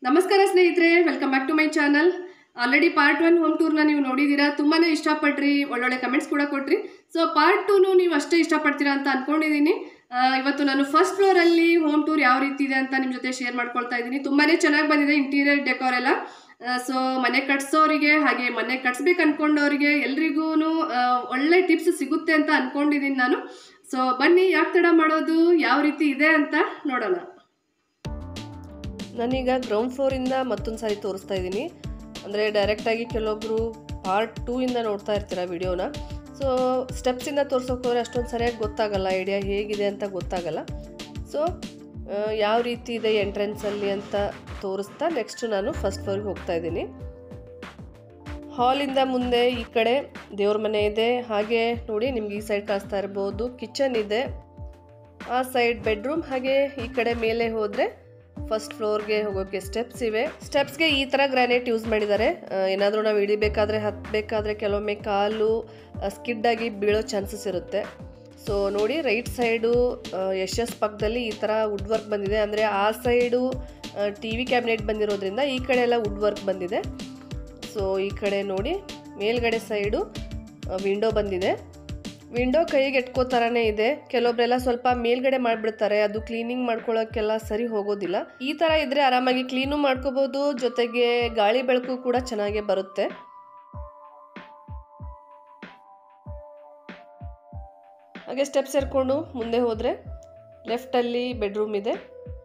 ನಮಸ್ಕಾರ ಸ್ನೇಹಿತರೆ welcome back to my channel already part one home ಟೂರ್ನ ನೀವು ನೋಡಿದ್ದೀರಾ ತುಂಬಾ ಇಷ್ಟಪಟ್ರಿ ಒಳ್ಳೊಳ್ಳೆ ಕಮೆಂಟ್ಸ್ ಕೂಡ ಕೊಟ್ರಿ ಸೊ ಪಾರ್ಟ್ ಟೂನು ನೀವು ಅಷ್ಟೇ ಇಷ್ಟಪಡ್ತೀರಾ ಅಂತ ಅಂದ್ಕೊಂಡಿದ್ದೀನಿ ಇವತ್ತು ನಾನು ಫಸ್ಟ್ ಫ್ಲೋರಲ್ಲಿ ಹೋಮ್ ಟೂರ್ ಯಾವ ರೀತಿ ಇದೆ ಅಂತ ನಿಮ್ಮ ಜೊತೆ ಶೇರ್ ಮಾಡ್ಕೊಳ್ತಾ ಇದ್ದೀನಿ ತುಂಬಾ ಚೆನ್ನಾಗಿ ಬಂದಿದೆ ಇಂಟೀರಿಯರ್ ಡೆಕೋರ್ ಎಲ್ಲ ಸೊ ಮನೆ ಕಟ್ಸೋರಿಗೆ ಹಾಗೆ ಮನೆ ಕಟ್ಸ್ಬೇಕು ಅನ್ಕೊಂಡವ್ರಿಗೆ ಎಲ್ರಿಗೂ ಒಳ್ಳೆ ಟಿಪ್ಸ್ ಸಿಗುತ್ತೆ ಅಂತ ಅನ್ಕೊಂಡಿದ್ದೀನಿ ನಾನು ಸೊ ಬನ್ನಿ ಯಾಕೆ ತಡ ಮಾಡೋದು ಯಾವ ರೀತಿ ಇದೆ ಅಂತ ನೋಡೋಣ ನಾನೀಗ ಗ್ರೌಂಡ್ ಫ್ಲೋರಿಂದ ಮತ್ತೊಂದು ಸಾರಿ ತೋರಿಸ್ತಾ ಇದ್ದೀನಿ ಅಂದರೆ ಡೈರೆಕ್ಟಾಗಿ ಕೆಲವೊಬ್ಬರು ಪಾರ್ಟ್ ಟೂ ಇಂದ ನೋಡ್ತಾ ಇರ್ತೀರ ವಿಡಿಯೋನ ಸೊ ಸ್ಟೆಪ್ಸಿಂದ ತೋರ್ಸೋಕೆ ಹೋದರೆ ಅಷ್ಟೊಂದು ಸರಿಯಾಗಿ ಗೊತ್ತಾಗಲ್ಲ ಐಡಿಯಾ ಹೇಗಿದೆ ಅಂತ ಗೊತ್ತಾಗಲ್ಲ ಸೊ ಯಾವ ರೀತಿ ಇದೆ ಎಂಟ್ರೆನ್ಸಲ್ಲಿ ಅಂತ ತೋರಿಸ್ತಾ ನೆಕ್ಸ್ಟ್ ನಾನು ಫಸ್ಟ್ ಫ್ಲೋರಿಗೆ ಹೋಗ್ತಾ ಇದ್ದೀನಿ ಹಾಲಿಂದ ಮುಂದೆ ಈ ಕಡೆ ದೇವ್ರ ಮನೆ ಇದೆ ಹಾಗೆ ನೋಡಿ ನಿಮ್ಗೆ ಈ ಸೈಡ್ ಕಾಣಿಸ್ತಾ ಇರ್ಬೋದು ಕಿಚನ್ ಇದೆ ಆ ಸೈಡ್ ಬೆಡ್ರೂಮ್ ಹಾಗೆ ಈ ಕಡೆ ಮೇಲೆ ಹೋದರೆ ಫಸ್ಟ್ ಫ್ಲೋರ್ಗೆ ಹೋಗೋಕ್ಕೆ ಸ್ಟೆಪ್ಸ್ ಇವೆ ಸ್ಟೆಪ್ಸ್ಗೆ ಈ ಥರ ಗ್ರಾನೈಟ್ ಯೂಸ್ ಮಾಡಿದ್ದಾರೆ ಏನಾದರೂ ನಾವು ಇಳಿಬೇಕಾದ್ರೆ ಹತ್ತಬೇಕಾದ್ರೆ ಕೆಲವೊಮ್ಮೆ ಕಾಲು ಸ್ಕಿಡ್ ಆಗಿ ಬೀಳೋ ಚಾನ್ಸಸ್ ಇರುತ್ತೆ ಸೊ ನೋಡಿ ರೈಟ್ ಸೈಡು ಎಸ್ ಎಸ್ ಪಕ್ಕದಲ್ಲಿ ಈ ಥರ ವುಡ್ ವರ್ಕ್ ಬಂದಿದೆ ಅಂದರೆ ಆ ಸೈಡು ಟಿ ವಿ ಕ್ಯಾಬಿನೆಟ್ ಬಂದಿರೋದ್ರಿಂದ ಈ ಕಡೆ ಎಲ್ಲ ವುಡ್ ವರ್ಕ್ ಬಂದಿದೆ ಸೊ ಈ ಕಡೆ ನೋಡಿ ಮೇಲ್ಗಡೆ ಸೈಡು ವಿಂಡೋ ಬಂದಿದೆ ವಿಂಡೋ ಕೈಗೆ ಎಟ್ಕೋ ಥರನೇ ಇದೆ ಕೆಲವೊಬ್ರೆಲ್ಲ ಸ್ವಲ್ಪ ಮೇಲ್ಗಡೆ ಮಾಡಿಬಿಡ್ತಾರೆ ಅದು ಕ್ಲೀನಿಂಗ್ ಮಾಡ್ಕೊಳ್ಳೋಕ್ಕೆಲ್ಲ ಸರಿ ಹೋಗೋದಿಲ್ಲ ಈ ಥರ ಇದ್ರೆ ಆರಾಮಾಗಿ ಕ್ಲೀನು ಮಾಡ್ಕೋಬೋದು ಜೊತೆಗೆ ಗಾಳಿ ಬೆಳಕು ಕೂಡ ಚೆನ್ನಾಗೇ ಬರುತ್ತೆ ಹಾಗೆ ಸ್ಟೆಪ್ಸ್ ಸೇರಿಕೊಂಡು ಮುಂದೆ ಹೋದರೆ ಲೆಫ್ಟಲ್ಲಿ ಬೆಡ್ರೂಮ್ ಇದೆ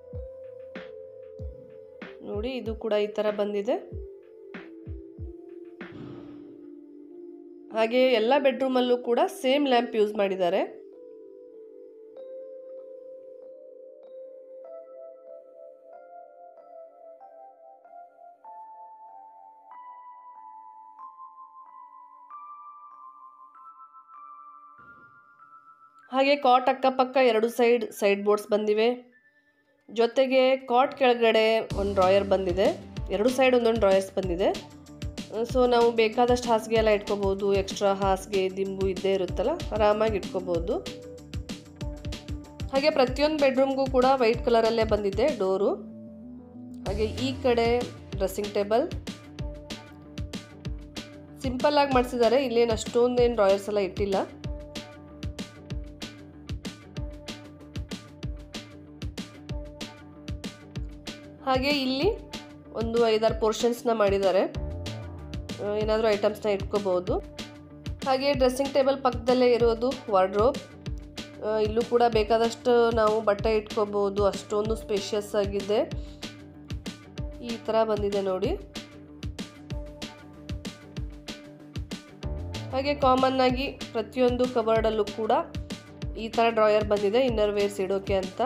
ನೋಡಿ ಇದು ಕೂಡ ಈ ಥರ ಬಂದಿದೆ ಹಾಗೆ ಎಲ್ಲ ಬೆಡ್ರೂಮಲ್ಲೂ ಕೂಡ ಸೇಮ್ ಲ್ಯಾಂಪ್ ಯೂಸ್ ಮಾಡಿದ್ದಾರೆ ಹಾಗೆ ಕಾಟ್ ಅಕ್ಕಪಕ್ಕ ಎರಡು ಸೈಡ್ ಸೈಡ್ ಬೋರ್ಡ್ಸ್ ಬಂದಿವೆ ಜೊತೆಗೆ ಕಾಟ್ ಕೆಳಗಡೆ ಒಂದು ಡ್ರಾಯರ್ ಬಂದಿದೆ ಎರಡು ಸೈಡ್ ಒಂದೊಂದು ಡ್ರಾಯರ್ಸ್ ಬಂದಿದೆ ಸೊ ನಾವು ಬೇಕಾದಷ್ಟು ಹಾಸಿಗೆ ಎಲ್ಲ ಇಟ್ಕೋಬೋದು ಎಕ್ಸ್ಟ್ರಾ ಹಾಸಿಗೆ ದಿಂಬು ಇದ್ದೇ ಇರುತ್ತಲ್ಲ ಆರಾಮಾಗಿ ಇಟ್ಕೋಬೋದು ಹಾಗೆ ಪ್ರತಿಯೊಂದು ಬೆಡ್ರೂಮ್ಗೂ ಕೂಡ ವೈಟ್ ಕಲರಲ್ಲೇ ಬಂದಿದೆ ಡೋರು ಹಾಗೆ ಈ ಕಡೆ ಡ್ರೆಸ್ಸಿಂಗ್ ಟೇಬಲ್ ಸಿಂಪಲ್ ಆಗಿ ಮಾಡಿಸಿದ್ದಾರೆ ಇಲ್ಲೇನು ಅಷ್ಟೊಂದೇನು ಡ್ರಾಯರ್ಸ್ ಎಲ್ಲ ಇಟ್ಟಿಲ್ಲ ಹಾಗೆ ಇಲ್ಲಿ ಒಂದು ಐದಾರು ಪೋರ್ಷನ್ಸ್ನ ಮಾಡಿದ್ದಾರೆ ಏನಾದರೂ ಐಟಮ್ಸ್ನ ಇಟ್ಕೋಬೋದು ಹಾಗೆ ಡ್ರೆಸ್ಸಿಂಗ್ ಟೇಬಲ್ ಪಕ್ಕದಲ್ಲೇ ಇರೋದು ವಾರ್ಡ್ರೋಬ್ ಇಲ್ಲೂ ಕೂಡ ಬೇಕಾದಷ್ಟು ನಾವು ಬಟ್ಟೆ ಇಟ್ಕೋಬೋದು ಅಷ್ಟೊಂದು ಸ್ಪೇಷಿಯಸ್ ಆಗಿದೆ ಈ ಥರ ಬಂದಿದೆ ನೋಡಿ ಹಾಗೆ ಕಾಮನ್ ಆಗಿ ಪ್ರತಿಯೊಂದು ಕಬರ್ಡಲ್ಲೂ ಕೂಡ ಈ ಥರ ಡ್ರಾಯರ್ ಬಂದಿದೆ ಇನ್ನರ್ ವೇರ್ಸ್ ಇಡೋಕೆ ಅಂತ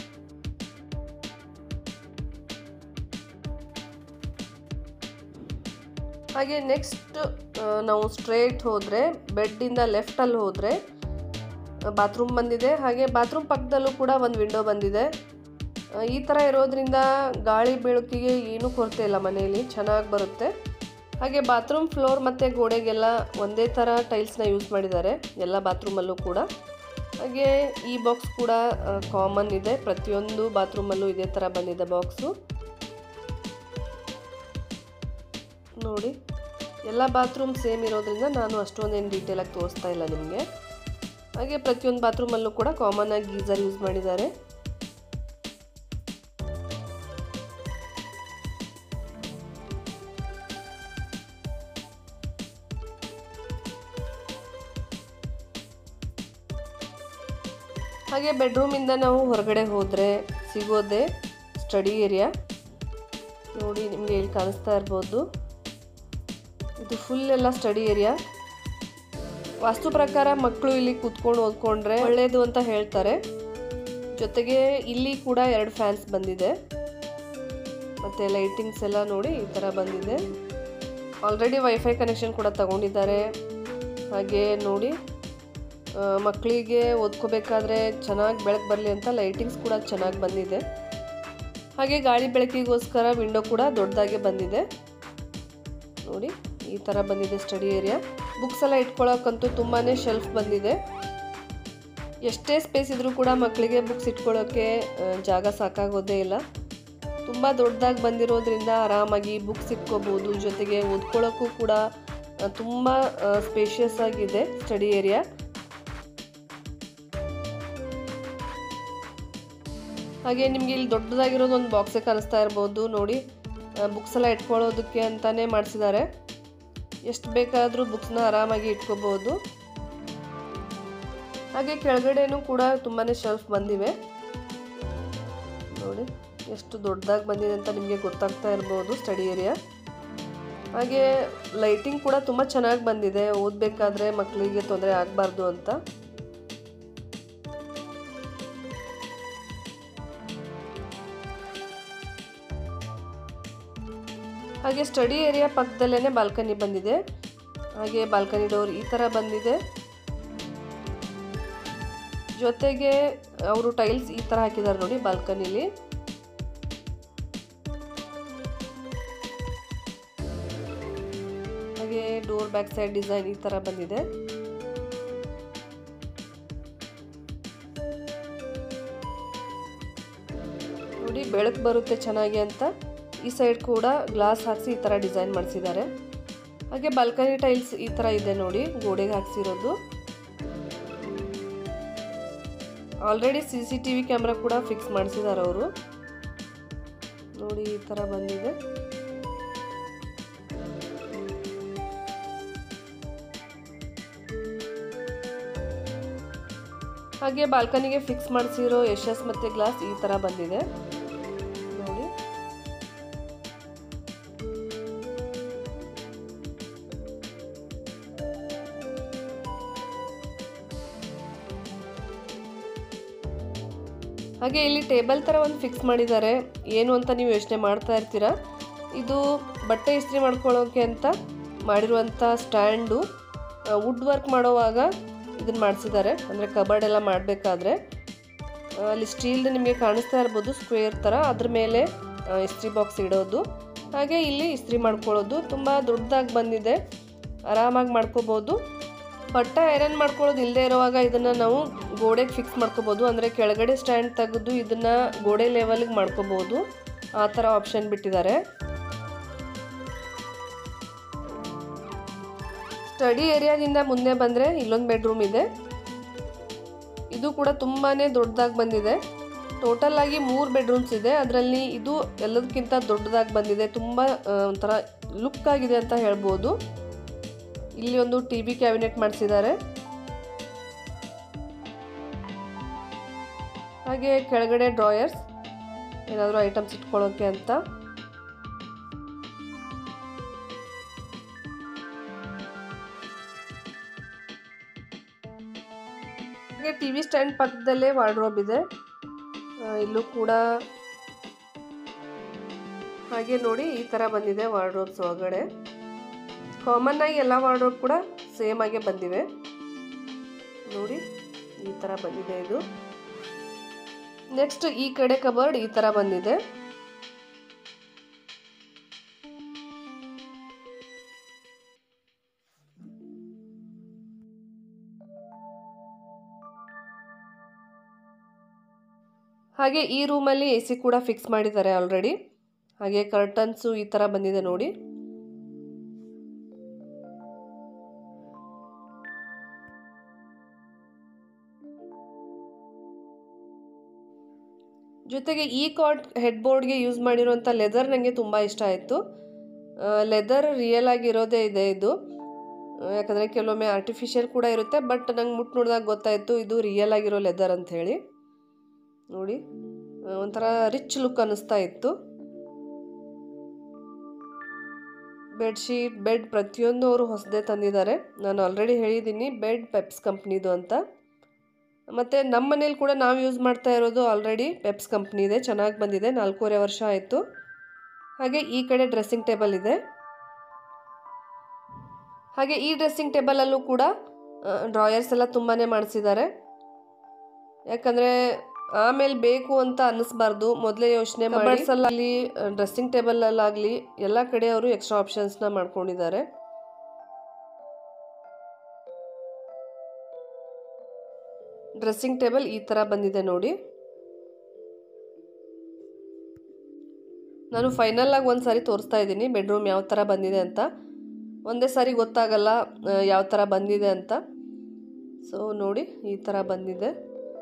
ಹಾಗೆ ನೆಕ್ಸ್ಟ್ ನಾವು ಸ್ಟ್ರೇಟ್ ಹೋದರೆ ಬೆಡ್ಡಿಂದ ಲೆಫ್ಟಲ್ಲಿ ಹೋದರೆ ಬಾತ್ರೂಮ್ ಬಂದಿದೆ ಹಾಗೆ ಬಾತ್ರೂಮ್ ಪಕ್ಕದಲ್ಲೂ ಕೂಡ ಒಂದು ವಿಂಡೋ ಬಂದಿದೆ ಈ ಥರ ಇರೋದ್ರಿಂದ ಗಾಳಿ ಬೆಳಕಿಗೆ ಏನೂ ಕೊರತೆ ಇಲ್ಲ ಮನೆಯಲ್ಲಿ ಚೆನ್ನಾಗಿ ಬರುತ್ತೆ ಹಾಗೆ ಬಾತ್ರೂಮ್ ಫ್ಲೋರ್ ಮತ್ತು ಗೋಡೆಗೆಲ್ಲ ಒಂದೇ ಥರ ಟೈಲ್ಸ್ನ ಯೂಸ್ ಮಾಡಿದ್ದಾರೆ ಎಲ್ಲ ಬಾತ್ರೂಮಲ್ಲೂ ಕೂಡ ಹಾಗೆ ಈ ಬಾಕ್ಸ್ ಕೂಡ ಕಾಮನ್ ಇದೆ ಪ್ರತಿಯೊಂದು ಬಾತ್ರೂಮಲ್ಲೂ ಇದೇ ಥರ ಬಂದಿದೆ ಬಾಕ್ಸು ನೋಡಿ ಎಲ್ಲ ಬಾತ್ರೂಮ್ ಸೇಮ್ ಇರೋದ್ರಿಂದ ನಾನು ಅಷ್ಟೊಂದೇನು ಡೀಟೇಲಾಗಿ ತೋರಿಸ್ತಾ ಇಲ್ಲ ನಿಮಗೆ ಹಾಗೆ ಪ್ರತಿಯೊಂದು ಬಾತ್ರೂಮಲ್ಲೂ ಕೂಡ ಕಾಮನ್ ಆಗಿ ಗೀಸರ್ ಯೂಸ್ ಮಾಡಿದ್ದಾರೆ ಹಾಗೆ ಬೆಡ್ರೂಮಿಂದ ನಾವು ಹೊರಗಡೆ ಹೋದರೆ ಸಿಗೋದೆ ಸ್ಟಡಿ ಏರಿಯಾ ನೋಡಿ ನಿಮಗೆ ಇಲ್ಲಿ ಕಾಣಿಸ್ತಾ ಇರ್ಬೋದು ಇದು ಫುಲ್ ಎಲ್ಲ ಸ್ಟಡಿ ಏರಿಯಾ ವಾಸ್ತು ಪ್ರಕಾರ ಮಕ್ಕಳು ಇಲ್ಲಿ ಕೂತ್ಕೊಂಡು ಓದ್ಕೊಂಡ್ರೆ ಒಳ್ಳೆಯದು ಅಂತ ಹೇಳ್ತಾರೆ ಜೊತೆಗೆ ಇಲ್ಲಿ ಕೂಡ ಎರಡು ಫ್ಯಾನ್ಸ್ ಬಂದಿದೆ ಮತ್ತು ಲೈಟಿಂಗ್ಸ್ ಎಲ್ಲ ನೋಡಿ ಈ ಥರ ಬಂದಿದೆ ಆಲ್ರೆಡಿ ವೈಫೈ ಕನೆಕ್ಷನ್ ಕೂಡ ತಗೊಂಡಿದ್ದಾರೆ ಹಾಗೆ ನೋಡಿ ಮಕ್ಕಳಿಗೆ ಓದ್ಕೋಬೇಕಾದ್ರೆ ಚೆನ್ನಾಗಿ ಬೆಳಕು ಬರಲಿ ಅಂತ ಲೈಟಿಂಗ್ಸ್ ಕೂಡ ಚೆನ್ನಾಗಿ ಬಂದಿದೆ ಹಾಗೆ ಗಾಳಿ ಬೆಳಕಿಗೋಸ್ಕರ ವಿಂಡೋ ಕೂಡ ದೊಡ್ಡದಾಗೆ ಬಂದಿದೆ ನೋಡಿ ಈ ಥರ ಬಂದಿದೆ ಸ್ಟಡಿ ಏರಿಯಾ ಬುಕ್ಸ್ ಎಲ್ಲ ಇಟ್ಕೊಳ್ಳೋಕ್ಕಂತೂ ತುಂಬಾ ಶೆಲ್ಫ್ ಬಂದಿದೆ ಎಷ್ಟೇ ಸ್ಪೇಸ್ ಇದ್ರೂ ಕೂಡ ಮಕ್ಕಳಿಗೆ ಬುಕ್ಸ್ ಇಟ್ಕೊಳ್ಳೋಕ್ಕೆ ಜಾಗ ಸಾಕಾಗೋದೇ ಇಲ್ಲ ತುಂಬ ದೊಡ್ಡದಾಗಿ ಬಂದಿರೋದ್ರಿಂದ ಆರಾಮಾಗಿ ಬುಕ್ಸ್ ಇಟ್ಕೋಬೋದು ಜೊತೆಗೆ ಓದ್ಕೊಳ್ಳೋಕ್ಕೂ ಕೂಡ ತುಂಬ ಸ್ಪೇಷಿಯಸ್ ಆಗಿದೆ ಸ್ಟಡಿ ಏರಿಯಾ ಹಾಗೆ ನಿಮಗೆ ಇಲ್ಲಿ ದೊಡ್ಡದಾಗಿರೋದು ಒಂದು ಬಾಕ್ಸೇ ಕಾಣಿಸ್ತಾ ಇರ್ಬೋದು ನೋಡಿ ಬುಕ್ಸ್ ಎಲ್ಲ ಇಟ್ಕೊಳ್ಳೋದಕ್ಕೆ ಅಂತಲೇ ಮಾಡಿಸಿದ್ದಾರೆ ಎಷ್ಟು ಬೇಕಾದರೂ ಬುಕ್ಸ್ನ ಆರಾಮಾಗಿ ಇಟ್ಕೋಬೋದು ಹಾಗೆ ಕೆಳಗಡೆನೂ ಕೂಡ ತುಂಬಾ ಶೆಲ್ಫ್ ಬಂದಿವೆ ನೋಡಿ ಎಷ್ಟು ದೊಡ್ಡದಾಗಿ ಬಂದಿದೆ ಅಂತ ನಿಮಗೆ ಗೊತ್ತಾಗ್ತಾ ಇರ್ಬೋದು ಸ್ಟಡಿ ಏರಿಯಾ ಹಾಗೆ ಲೈಟಿಂಗ್ ಕೂಡ ತುಂಬ ಚೆನ್ನಾಗಿ ಬಂದಿದೆ ಓದಬೇಕಾದ್ರೆ ಮಕ್ಕಳಿಗೆ ತೊಂದರೆ ಆಗಬಾರ್ದು ಅಂತ ಹಾಗೆ ಸ್ಟಡಿ ಏರಿಯಾ ಪಕ್ಕದಲ್ಲೇ ಬಾಲ್ಕನಿ ಬಂದಿದೆ ಹಾಗೆ ಬಾಲ್ಕನಿ ಡೋರ್ ಈ ಥರ ಬಂದಿದೆ ಜೊತೆಗೆ ಅವರು ಟೈಲ್ಸ್ ಈ ಥರ ಹಾಕಿದ್ದಾರೆ ನೋಡಿ ಬಾಲ್ಕನಿಲಿ ಹಾಗೆ ಡೋರ್ ಬ್ಯಾಕ್ ಸೈಡ್ ಡಿಸೈನ್ ಈ ಥರ ಬಂದಿದೆ ನೋಡಿ ಬೆಳಕು ಬರುತ್ತೆ ಚೆನ್ನಾಗಿ ಅಂತ ಈ ಸೈಡ್ ಕೂಡ ಗ್ಲಾಸ್ ಹಾಕಿಸಿ ಈ ಥರ ಡಿಸೈನ್ ಮಾಡಿಸಿದ್ದಾರೆ ಹಾಗೆ ಬಾಲ್ಕನಿ ಟೈಲ್ಸ್ ಈ ಥರ ಇದೆ ನೋಡಿ ಗೋಡೆಗೆ ಹಾಕ್ಸಿರೋದು already C C T V camera ಕೂಡ ಫಿಕ್ಸ್ ಮಾಡಿಸಿದ್ದಾರೆ ಅವರು ನೋಡಿ ಈ ಥರ ಬಂದಿದೆ ಹಾಗೆ ಬಾಲ್ಕನಿಗೆ ಫಿಕ್ಸ್ ಮಾಡಿಸಿರೋ ಯಶಸ್ ಮತ್ತು ಗ್ಲಾಸ್ ಈ ಥರ ಬಂದಿದೆ ನೋಡಿ ಹಾಗೆ ಇಲ್ಲಿ ಟೇಬಲ್ ಥರ ಒಂದು ಫಿಕ್ಸ್ ಮಾಡಿದ್ದಾರೆ ಏನು ಅಂತ ನೀವು ಯೋಚನೆ ಮಾಡ್ತಾ ಇರ್ತೀರಾ ಇದು ಬಟ್ಟೆ ಇಸ್ತ್ರಿ ಮಾಡ್ಕೊಳ್ಳೋಕೆ ಅಂತ ಮಾಡಿರುವಂಥ ಸ್ಟ್ಯಾಂಡು ವುಡ್ ವರ್ಕ್ ಮಾಡೋವಾಗ ಇದನ್ನು ಮಾಡಿಸಿದ್ದಾರೆ ಅಂದರೆ ಕಬರ್ಡ್ ಎಲ್ಲ ಮಾಡಬೇಕಾದ್ರೆ ಅಲ್ಲಿ ಸ್ಟೀಲ್ದು ನಿಮಗೆ ಕಾಣಿಸ್ತಾ ಇರ್ಬೋದು ಸ್ಕ್ವೇರ್ ಥರ ಅದ್ರ ಮೇಲೆ ಆ, ಇಸ್ತ್ರಿ ಬಾಕ್ಸ್ ಇಡೋದು ಹಾಗೆ ಇಲ್ಲಿ ಇಸ್ತ್ರಿ ಮಾಡ್ಕೊಳ್ಳೋದು ತುಂಬ ದೊಡ್ಡದಾಗಿ ಬಂದಿದೆ ಆರಾಮಾಗಿ ಮಾಡ್ಕೋಬೋದು ಬಟ್ಟೆ ಐರನ್ ಮಾಡ್ಕೊಳ್ಳೋದು ಇಲ್ಲದೆ ಇರುವಾಗ ಇದನ್ನು ನಾವು ಗೋಡೆಗೆ ಫಿಕ್ಸ್ ಮಾಡ್ಕೋಬೋದು ಅಂದರೆ ಕೆಳಗಡೆ ಸ್ಟ್ಯಾಂಡ್ ತೆಗೆದು ಇದನ್ನು ಗೋಡೆ ಲೆವೆಲ್ಗೆ ಮಾಡ್ಕೋಬೋದು ಆ ಥರ ಆಪ್ಷನ್ ಬಿಟ್ಟಿದ್ದಾರೆ ಸ್ಟಡಿ ಏರಿಯಾದಿಂದ ಮುಂದೆ ಬಂದರೆ ಇಲ್ಲೊಂದು ಬೆಡ್ರೂಮ್ ಇದೆ ಇದು ಕೂಡ ತುಂಬಾ ದೊಡ್ಡದಾಗಿ ಬಂದಿದೆ ಟೋಟಲ್ ಆಗಿ ಮೂರು ಬೆಡ್ರೂಮ್ಸ್ ಇದೆ ಅದರಲ್ಲಿ ಇದು ಎಲ್ಲದಕ್ಕಿಂತ ದೊಡ್ಡದಾಗಿ ಬಂದಿದೆ ತುಂಬ ಆ, ಒಂಥರ ಲುಕ್ ಆಗಿದೆ ಅಂತ ಹೇಳ್ಬೋದು ಇಲ್ಲಿ ಒಂದು ಟಿ ವಿ ಕ್ಯಾಬಿನೆಟ್ ಮಾಡಿಸಿದ್ದಾರೆ ಹಾಗೆ ಕೆಳಗಡೆ ಡ್ರಾಯರ್ಸ್ ಏನಾದರೂ ಐಟಮ್ಸ್ ಇಟ್ಕೊಳ್ಳೋಕೆ ಅಂತ ಹಾಗೆ ಟಿ ವಿ ಸ್ಟ್ಯಾಂಡ್ ಪಕ್ಕದಲ್ಲೇ ವಾರ್ಡ್ರೋಬ್ ಇದೆ ಆ, ಇಲ್ಲೂ ಕೂಡ ಹಾಗೆ ನೋಡಿ ಈ ಥರ ಬಂದಿದೆ ವಾರ್ಡ್ರೋಬ್ಸ್ ಒಳಗಡೆ ಕಾಮನ್ ಆಗಿ ಎಲ್ಲ ವಾರ್ಡ್ರೋಬ್ ಕೂಡ ಸೇಮ್ ಆಗೇ ಬಂದಿವೆ ನೋಡಿ ಈ ಥರ ಬಂದಿದೆ ಇದು ನೆಕ್ಸ್ಟ್ ಈ ಕಡೆ ಕಬರ್ಡ್ ಈ ಥರ ಬಂದಿದೆ ಹಾಗೆ ಈ ರೂಮಲ್ಲಿ ಎ ಸಿ ಕೂಡ ಫಿಕ್ಸ್ ಮಾಡಿದ್ದಾರೆ ಆಲ್ರೆಡಿ ಹಾಗೆ ಕರ್ಟನ್ಸು ಈ ಥರ ಬಂದಿದೆ ನೋಡಿ ಜೊತೆಗೆ ಈ ಕಾಟ್ ಹೆಡ್ ಬೋರ್ಡ್ಗೆ ಯೂಸ್ ಮಾಡಿರುವಂಥ ಲೆದರ್ ನನಗೆ ತುಂಬ ಇಷ್ಟ ಆಯಿತು ಲೆದರ್ ರಿಯಲ್ ಆಗಿರೋದೇ ಇದೆ ಇದು ಆ, ಯಾಕಂದರೆ ಕೆಲವೊಮ್ಮೆ ಆರ್ಟಿಫಿಷಿಯಲ್ ಕೂಡ ಇರುತ್ತೆ ಬಟ್ ನಂಗೆ ಮುಟ್ಟು ನೋಡಿದಾಗ ಗೊತ್ತಾಯಿತು ಇದು ರಿಯಲ್ ಆಗಿರೋ ಲೆದರ್ ಅಂತ ಹೇಳಿ ನೋಡಿ ಆ, ಒಂಥರ ರಿಚ್ ಲುಕ್ ಅನ್ನಿಸ್ತಾ ಇತ್ತು ಬೆಡ್ಶೀಟ್ ಬೆಡ್ ಪ್ರತಿಯೊಂದು ಅವರು ಹೊಸದೇ ತಂದಿದ್ದಾರೆ ನಾನು ಆಲ್ರೆಡಿ ಹೇಳಿದ್ದೀನಿ ಬೆಡ್ ಪೆಪ್ಸ್ ಕಂಪ್ನಿದು ಅಂತ ಮತ್ತು ನಮ್ಮ ಮನೇಲಿ ಕೂಡ ನಾವು ಯೂಸ್ ಮಾಡ್ತಾ ಇರೋದು ಆಲ್ರೆಡಿ ಪೆಪ್ಸ್ ಕಂಪ್ನಿ ಇದೆ ಚೆನ್ನಾಗಿ ಬಂದಿದೆ ನಾಲ್ಕೂವರೆ ವರ್ಷ ಆಯಿತು ಹಾಗೆ ಈ ಕಡೆ ಡ್ರೆಸ್ಸಿಂಗ್ ಟೇಬಲ್ ಇದೆ ಹಾಗೆ ಈ ಡ್ರೆಸ್ಸಿಂಗ್ ಟೇಬಲಲ್ಲೂ ಕೂಡ ಡ್ರಾಯರ್ಸ್ ಎಲ್ಲ ತುಂಬಾ ಮಾಡಿಸಿದ್ದಾರೆ ಯಾಕಂದರೆ ಆಮೇಲೆ ಬೇಕು ಅಂತ ಅನ್ನಿಸ್ಬಾರ್ದು ಮೊದಲೇ ಯೋಚನೆ ಮಾಡಿ ಅಲ್ಲಿ ಡ್ರೆಸ್ಸಿಂಗ್ ಟೇಬಲಲ್ಲಾಗಲಿ ಎಲ್ಲ ಕಡೆ ಅವರು ಎಕ್ಸ್ಟ್ರಾ ಆಪ್ಷನ್ಸ್ನ ಮಾಡ್ಕೊಂಡಿದ್ದಾರೆ ಡ್ರೆಸ್ಸಿಂಗ್ ಟೇಬಲ್ ಈ ಥರ ಬಂದಿದೆ ನೋಡಿ ನಾನು ಫೈನಲಾಗಿ ಒಂದು ಸಾರಿ ತೋರಿಸ್ತಾ ಇದ್ದೀನಿ ಬೆಡ್ರೂಮ್ ಯಾವ ಥರ ಬಂದಿದೆ ಅಂತ ಒಂದೇ ಸಾರಿ ಗೊತ್ತಾಗಲ್ಲ ಆ, ಯಾವ ಥರ ಬಂದಿದೆ ಅಂತ ಸೊ ನೋಡಿ ಈ ಥರ ಬಂದಿದೆ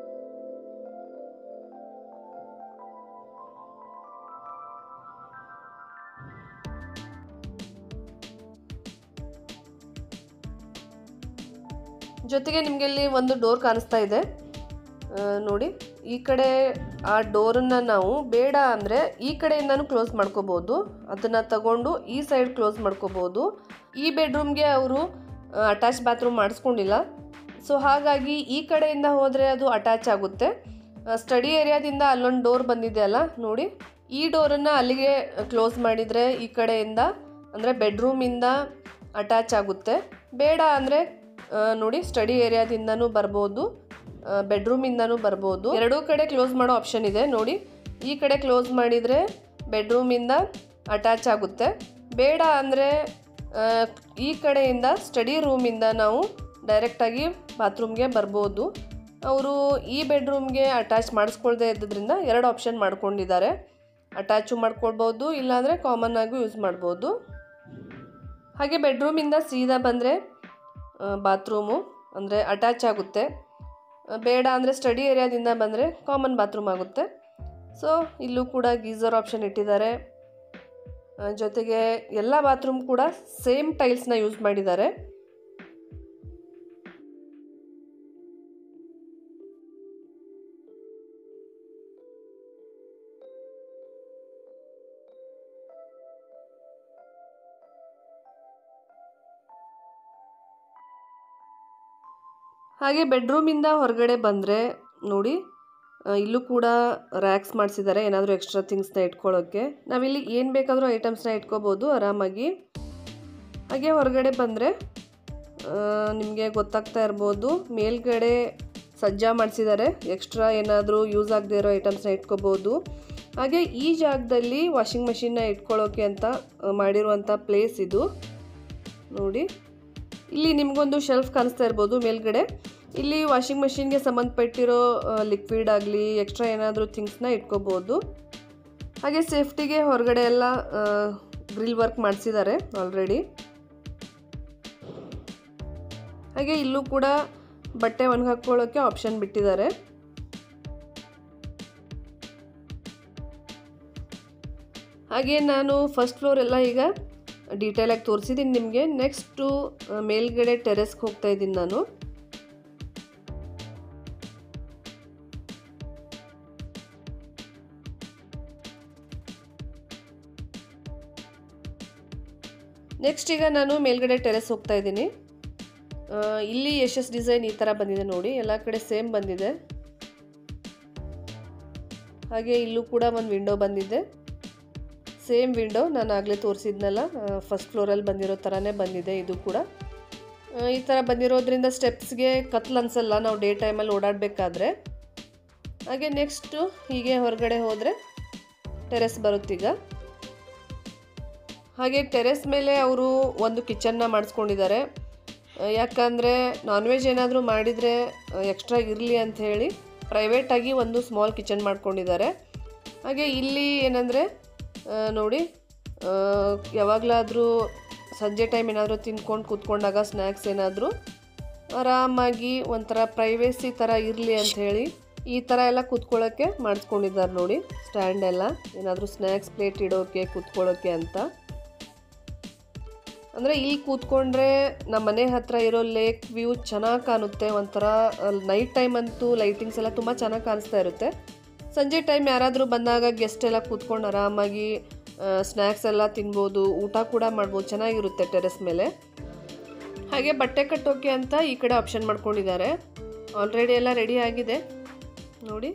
ಜೊತೆಗೆ ನಿಮಗೆ ಇಲ್ಲಿ ಒಂದು ಡೋರ್ ಕಾಣಿಸ್ತಾ ಇದೆ ಆ, ನೋಡಿ ಈ ಕಡೆ ಆ ಡೋರನ್ನು ನಾವು ಬೇಡ ಅಂದರೆ ಈ ಕಡೆಯಿಂದನೂ ಕ್ಲೋಸ್ ಮಾಡ್ಕೋಬೋದು ಅದನ್ನು ತಗೊಂಡು ಈ ಸೈಡ್ ಕ್ಲೋಸ್ ಮಾಡ್ಕೋಬೋದು ಈ ಬೆಡ್ರೂಮ್ಗೆ ಅವರು ಅಟ್ಯಾಚ್ ಬಾತ್ರೂಮ್ ಮಾಡಿಸ್ಕೊಂಡಿಲ್ಲ ಸೊ ಹಾಗಾಗಿ ಈ ಕಡೆಯಿಂದ ಹೋದರೆ ಅದು ಅಟ್ಯಾಚ್ ಆಗುತ್ತೆ ಸ್ಟಡಿ ಏರಿಯಾದಿಂದ ಅಲ್ಲೊಂದು ಡೋರ್ ಬಂದಿದೆ ಅಲ್ಲ ನೋಡಿ ಈ ಡೋರನ್ನು ಅಲ್ಲಿಗೆ ಕ್ಲೋಸ್ ಮಾಡಿದರೆ ಈ ಕಡೆಯಿಂದ ಅಂದರೆ ಬೆಡ್ರೂಮಿಂದ ಅಟ್ಯಾಚ್ ಆಗುತ್ತೆ ಬೇಡ ಅಂದರೆ ನೋಡಿ ಸ್ಟಡಿ ಏರಿಯಾದಿಂದನೂ ಬರ್ಬೋದು ಬೆಡ್ರೂಮಿಂದನೂ ಬರ್ಬೋದು ಎರಡೂ ಕಡೆ ಕ್ಲೋಸ್ ಮಾಡೋ ಆಪ್ಷನ್ ಇದೆ ನೋಡಿ ಈ ಕಡೆ ಕ್ಲೋಸ್ ಮಾಡಿದರೆ ಬೆಡ್ರೂಮಿಂದ ಅಟ್ಯಾಚ್ ಆಗುತ್ತೆ ಬೇಡ ಅಂದರೆ ಈ ಕಡೆಯಿಂದ ಸ್ಟಡಿ ರೂಮಿಂದ ನಾವು ಡೈರೆಕ್ಟಾಗಿ ಬಾತ್ರೂಮ್ಗೆ ಬರ್ಬೋದು ಅವರು ಈ ಬೆಡ್ರೂಮ್ಗೆ ಅಟ್ಯಾಚ್ ಮಾಡಿಸ್ಕೊಳ್ದೇ ಇದ್ದದ್ರಿಂದ ಎರಡು ಆಪ್ಷನ್ ಮಾಡ್ಕೊಂಡಿದ್ದಾರೆ ಅಟ್ಯಾಚು ಮಾಡ್ಕೊಳ್ಬೋದು ಇಲ್ಲಾಂದರೆ ಕಾಮನ್ ಆಗೂ ಯೂಸ್ ಮಾಡ್ಬೋದು ಹಾಗೆ ಬೆಡ್ರೂಮಿಂದ ಸೀದಾ ಬಂದರೆ ಬಾತ್ರೂಮು ಅಂದರೆ ಅಟ್ಯಾಚ್ ಆಗುತ್ತೆ ಆ, ಬೇಡ ಅಂದರೆ ಸ್ಟಡಿ ಏರಿಯಾದಿಂದ ಬಂದರೆ ಕಾಮನ್ ಬಾತ್ರೂಮ್ ಆಗುತ್ತೆ ಸೊ ಇಲ್ಲೂ ಕೂಡ ಗೀಸರ್ ಆಪ್ಷನ್ ಇಟ್ಟಿದ್ದಾರೆ ಆ, ಜೊತೆಗೆ ಎಲ್ಲ ಬಾತ್ರೂಮ್ ಕೂಡ ಸೇಮ್ ಟೈಲ್ಸ್ನ ಯೂಸ್ ಮಾಡಿದ್ದಾರೆ ಹಾಗೆ ಬೆಡ್ರೂಮಿಂದ ಹೊರಗಡೆ ಬಂದರೆ ನೋಡಿ ಆ, ಇಲ್ಲೂ ಕೂಡ ರ್ಯಾಕ್ಸ್ ಮಾಡಿಸಿದ್ದಾರೆ ಏನಾದರೂ ಎಕ್ಸ್ಟ್ರಾ ಥಿಂಗ್ಸ್ನ ಇಟ್ಕೊಳ್ಳೋಕ್ಕೆ ನಾವಿಲ್ಲಿ ಏನು ಬೇಕಾದರೂ ಐಟಮ್ಸ್ನ ಇಟ್ಕೋಬೋದು ಆರಾಮಾಗಿ ಹಾಗೆ ಹೊರಗಡೆ ಬಂದರೆ ನಿಮಗೆ ಗೊತ್ತಾಗ್ತಾ ಇರ್ಬೋದು ಮೇಲ್ಗಡೆ ಸಜ್ಜಾ ಮಾಡಿಸಿದ್ದಾರೆ ಎಕ್ಸ್ಟ್ರಾ ಏನಾದರೂ ಯೂಸ್ ಆಗದೆ ಇರೋ ಐಟಮ್ಸ್ನ ಇಟ್ಕೋಬೋದು ಹಾಗೆ ಈ ಜಾಗದಲ್ಲಿ ವಾಷಿಂಗ್ ಮಷಿನ್ನ ಇಟ್ಕೊಳ್ಳೋಕೆ ಅಂತ ಆ, ಮಾಡಿರುವಂಥ ಪ್ಲೇಸ್ ಇದು ನೋಡಿ ಇಲ್ಲಿ ನಿಮಗೊಂದು ಶೆಲ್ಫ್ ಕಾಣಿಸ್ತಾ ಇರ್ಬೋದು ಮೇಲ್ಗಡೆ ಇಲ್ಲಿ ವಾಷಿಂಗ್ ಮಷಿನ್ಗೆ ಸಂಬಂಧಪಟ್ಟಿರೋ ಲಿಕ್ವಿಡ್ ಆಗಲಿ ಎಕ್ಸ್ಟ್ರಾ ಏನಾದರೂ ಥಿಂಗ್ಸ್ನ ಇಟ್ಕೋಬೋದು ಹಾಗೆ ಸೇಫ್ಟಿಗೆ ಹೊರಗಡೆ ಎಲ್ಲ ಗ್ರಿಲ್ ವರ್ಕ್ ಮಾಡಿಸಿದ್ದಾರೆ ಆಲ್ರೆಡಿ ಹಾಗೆ ಇಲ್ಲೂ ಕೂಡ ಬಟ್ಟೆ ಒಣಗಿ ಹಾಕ್ಕೊಳ್ಳೋಕ್ಕೆ ಆಪ್ಷನ್ ಬಿಟ್ಟಿದ್ದಾರೆ ಹಾಗೆ ನಾನು ಫಸ್ಟ್ ಫ್ಲೋರ್ ಎಲ್ಲ ಈಗ ಡೀಟೇಲಾಗಿ ತೋರಿಸಿದ್ದೀನಿ ನಿಮಗೆ ನೆಕ್ಸ್ಟು ಮೇಲ್ಗಡೆ ಟೆರೆಸ್ಗೆ ಹೋಗ್ತಾ ಇದ್ದೀನಿ ನಾನು ನೆಕ್ಸ್ಟ್ ಈಗ ನಾನು ಮೇಲ್ಗಡೆ ಟೆರೆಸ್ ಹೋಗ್ತಾ ಇದ್ದೀನಿ ಆ, ಇಲ್ಲಿ ಎಸ್ ಎಸ್ ಡಿಸೈನ್ ಈ ಥರ ಬಂದಿದೆ ನೋಡಿ ಎಲ್ಲ ಕಡೆ ಸೇಮ್ ಬಂದಿದೆ ಹಾಗೆ ಇಲ್ಲೂ ಕೂಡ ಒಂದು ವಿಂಡೋ ಬಂದಿದೆ ಸೇಮ್ ವಿಂಡೋ ನಾನು ಆಗಲೇ ತೋರಿಸಿದ್ನಲ್ಲ ಫಸ್ಟ್ ಫ್ಲೋರಲ್ಲಿ ಬಂದಿರೋ ಥರನೇ ಬಂದಿದೆ ಇದು ಕೂಡ ಆ, ಈ ಥರ ಬಂದಿರೋದ್ರಿಂದ ಸ್ಟೆಪ್ಸ್ಗೆ ಕತ್ಲು ಅನ್ಸಲ್ಲ ನಾವು ಡೇ ಟೈಮಲ್ಲಿ ಓಡಾಡಬೇಕಾದ್ರೆ ಹಾಗೆ ನೆಕ್ಸ್ಟು ಹೀಗೆ ಹೊರಗಡೆ ಹೋದರೆ ಟೆರೆಸ್ ಬರುತ್ತೀಗ ಹಾಗೆ ಟೆರೆಸ್ ಮೇಲೆ ಅವರು ಒಂದು ಕಿಚನ್ನ ಮಾಡಿಸ್ಕೊಂಡಿದ್ದಾರೆ ಯಾಕಂದರೆ ನಾನ್ ವೆಜ್ ಏನಾದರೂ ಮಾಡಿದರೆ ಎಕ್ಸ್ಟ್ರಾ ಇರಲಿ ಅಂತ ಹೇಳಿ ಪ್ರೈವೇಟಾಗಿ ಒಂದು ಸ್ಮಾಲ್ ಕಿಚನ್ ಮಾಡ್ಕೊಂಡಿದ್ದಾರೆ ಹಾಗೆ ಇಲ್ಲಿ ಏನಂದರೆ ನೋಡಿ ಆ, ಯಾವಾಗಲಾದರೂ ಸಂಜೆ ಟೈಮ್ ಏನಾದರೂ ತಿನ್ಕೊಂಡು ಕೂತ್ಕೊಂಡಾಗ ಸ್ನ್ಯಾಕ್ಸ್ ಏನಾದರೂ ಆರಾಮಾಗಿ ಒಂಥರ ಪ್ರೈವೇಸಿ ಥರ ಇರಲಿ ಅಂತ ಹೇಳಿ ಈ ಥರ ಎಲ್ಲ ಕೂತ್ಕೊಳ್ಳೋಕ್ಕೆ ಮಾಡಿಸ್ಕೊಂಡಿದ್ದಾರೆ ನೋಡಿ ಸ್ಟ್ಯಾಂಡ್ ಎಲ್ಲ ಏನಾದರೂ ಸ್ನ್ಯಾಕ್ಸ್ ಪ್ಲೇಟ್ ಇಡೋಕೆ ಕೂತ್ಕೊಳ್ಳೋಕೆ ಅಂತ ಅಂದರೆ ಇಲ್ಲಿ ಕೂತ್ಕೊಂಡ್ರೆ ನಮ್ಮ ಮನೆ ಹತ್ರ ಇರೋ ಲೇಕ್ ವ್ಯೂ ಚೆನ್ನಾಗಿ ಕಾಣುತ್ತೆ ಒಂಥರ ನೈಟ್ ಟೈಮ್ ಅಂತೂ ಲೈಟಿಂಗ್ಸ್ ಎಲ್ಲ ತುಂಬ ಚೆನ್ನಾಗಿ ಕಾಣಿಸ್ತಾ ಇರುತ್ತೆ ಸಂಜೆ ಟೈಮ್ ಯಾರಾದರೂ ಬಂದಾಗ ಗೆಸ್ಟ್ ಎಲ್ಲ ಕೂತ್ಕೊಂಡು ಆರಾಮಾಗಿ ಸ್ನ್ಯಾಕ್ಸ್ ಎಲ್ಲ ತಿನ್ಬೋದು ಊಟ ಕೂಡ ಮಾಡ್ಬೋದು ಚೆನ್ನಾಗಿರುತ್ತೆ ಟೆರೆಸ್ ಮೇಲೆ ಹಾಗೆ ಬಟ್ಟೆ ಕಟ್ಟೋಕೆ ಅಂತ ಈ ಕಡೆ ಆಪ್ಷನ್ ಮಾಡ್ಕೊಂಡಿದ್ದಾರೆ ಆಲ್ರೆಡಿ ಎಲ್ಲ ರೆಡಿ ಆಗಿದೆ ನೋಡಿ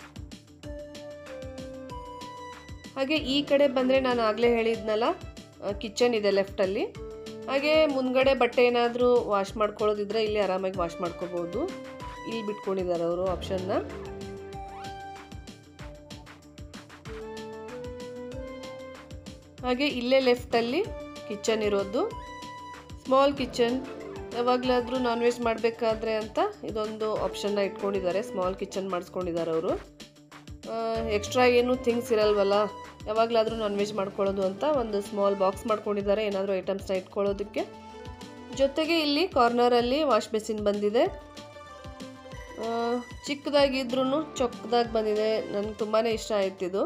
ಹಾಗೆ ಈ ಕಡೆ ಬಂದರೆ ನಾನು ಆಗಲೇ ಹೇಳಿದ್ನಲ್ಲ ಕಿಚನ್ ಇದೆ ಲೆಫ್ಟಲ್ಲಿ ಹಾಗೆ ಮುಂದ್ಗಡೆ ಬಟ್ಟೆ ಏನಾದರೂ ವಾಶ್ ಮಾಡ್ಕೊಳ್ಳೋದಿದ್ರೆ ಇಲ್ಲಿ ಆರಾಮಾಗಿ ವಾಶ್ ಮಾಡ್ಕೋಬೋದು ಇಲ್ಲಿ ಬಿಟ್ಕೊಂಡಿದ್ದಾರೆ ಅವರು ಆಪ್ಷನ್ನ ಹಾಗೆ ಇಲ್ಲೇ ಲೆಫ್ಟಲ್ಲಿ ಕಿಚನ್ ಇರೋದು ಸ್ಮಾಲ್ ಕಿಚನ್ ಯಾವಾಗಲಾದರೂ ನಾನ್ ವೆಜ್ ಮಾಡಬೇಕಾದ್ರೆ ಅಂತ ಇದೊಂದು ಆಪ್ಷನ್ನ ಇಟ್ಕೊಂಡಿದ್ದಾರೆ ಸ್ಮಾಲ್ ಕಿಚನ್ ಮಾಡಿಸ್ಕೊಂಡಿದ್ದಾರೆ ಅವರು ಎಕ್ಸ್ಟ್ರಾ ಏನು ಥಿಂಗ್ಸ್ ಇರಲ್ವಲ್ಲ ಯಾವಾಗಲಾದರೂ ನಾನ್ ವೆಜ್ ಮಾಡ್ಕೊಳ್ಳೋದು ಅಂತ ಒಂದು ಸ್ಮಾಲ್ ಬಾಕ್ಸ್ ಮಾಡ್ಕೊಂಡಿದ್ದಾರೆ ಏನಾದರೂ ಐಟಮ್ಸ್ನ ಇಟ್ಕೊಳ್ಳೋದಕ್ಕೆ ಜೊತೆಗೆ ಇಲ್ಲಿ ಕಾರ್ನರಲ್ಲಿ ವಾಶ್ ಬೇಸಿನ್ ಬಂದಿದೆ ಆ, ಚಿಕ್ಕದಾಗಿದ್ರೂ ಚೊಕ್ಕದಾಗಿ ಬಂದಿದೆ ನನಗೆ ತುಂಬಾ ಇಷ್ಟ ಆಯ್ತಿದು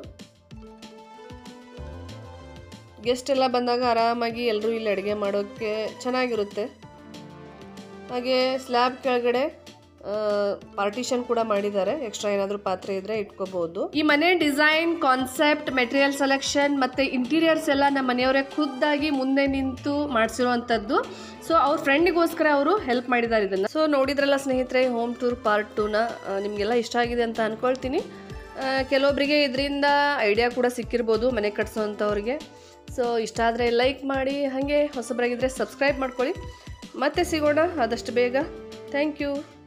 ಗೆಸ್ಟ್ ಎಲ್ಲ ಬಂದಾಗ ಆರಾಮಾಗಿ ಎಲ್ಲರೂ ಇಲ್ಲಿ ಅಡುಗೆ ಮಾಡೋಕ್ಕೆ ಚೆನ್ನಾಗಿರುತ್ತೆ ಹಾಗೆ ಸ್ಲ್ಯಾಬ್ ಕೆಳಗಡೆ ಪಾರ್ಟಿಷನ್ ಕೂಡ ಮಾಡಿದ್ದಾರೆ ಎಕ್ಸ್ಟ್ರಾ ಏನಾದರೂ ಪಾತ್ರೆ ಇದ್ರೆ ಇಟ್ಕೋಬಹುದು ಈ ಮನೆ ಡಿಸೈನ್ ಕಾನ್ಸೆಪ್ಟ್ ಮೆಟೀರಿಯಲ್ ಸೆಲೆಕ್ಷನ್ ಮತ್ತೆ ಇಂಟೀರಿಯರ್ಸ್ ಎಲ್ಲ ನಮ್ಮ ಮನೆಯವರೇ ಖುದ್ದಾಗಿ ಮುಂದೆ ನಿಂತು ಮಾಡಿಸಿರುವಂಥದ್ದು ಸೊ ಅವ್ರ ಫ್ರೆಂಡಿಗೋಸ್ಕರ ಅವರು ಹೆಲ್ಪ್ ಮಾಡಿದ್ದಾರೆ ಇದನ್ನು ಸೊ ನೋಡಿದ್ರಲ್ಲ ಸ್ನೇಹಿತರೆ ಹೋಮ್ ಟೂರ್ ಪಾರ್ಟ್ ಟೂನ ನಿಮಗೆಲ್ಲ ಇಷ್ಟ ಆಗಿದೆ ಅಂತ ಅಂದ್ಕೊಳ್ತೀನಿ ಆ, ಕೆಲವೊಬ್ಬರಿಗೆ ಇದರಿಂದ ಐಡಿಯಾ ಕೂಡ ಸಿಕ್ಕಿರ್ಬೋದು ಮನೆ ಕಟ್ಸೋವಂಥವ್ರಿಗೆ ಸೊ ಇಷ್ಟ ಆದರೆ ಲೈಕ್ ಮಾಡಿ ಹಾಗೆ ಹೊಸಬರಾಗಿದ್ದರೆ ಸಬ್ಸ್ಕ್ರೈಬ್ ಮಾಡ್ಕೊಳ್ಳಿ ಮತ್ತೆ ಸಿಗೋಣ ಆದಷ್ಟು ಬೇಗ ಥ್ಯಾಂಕ್ ಯು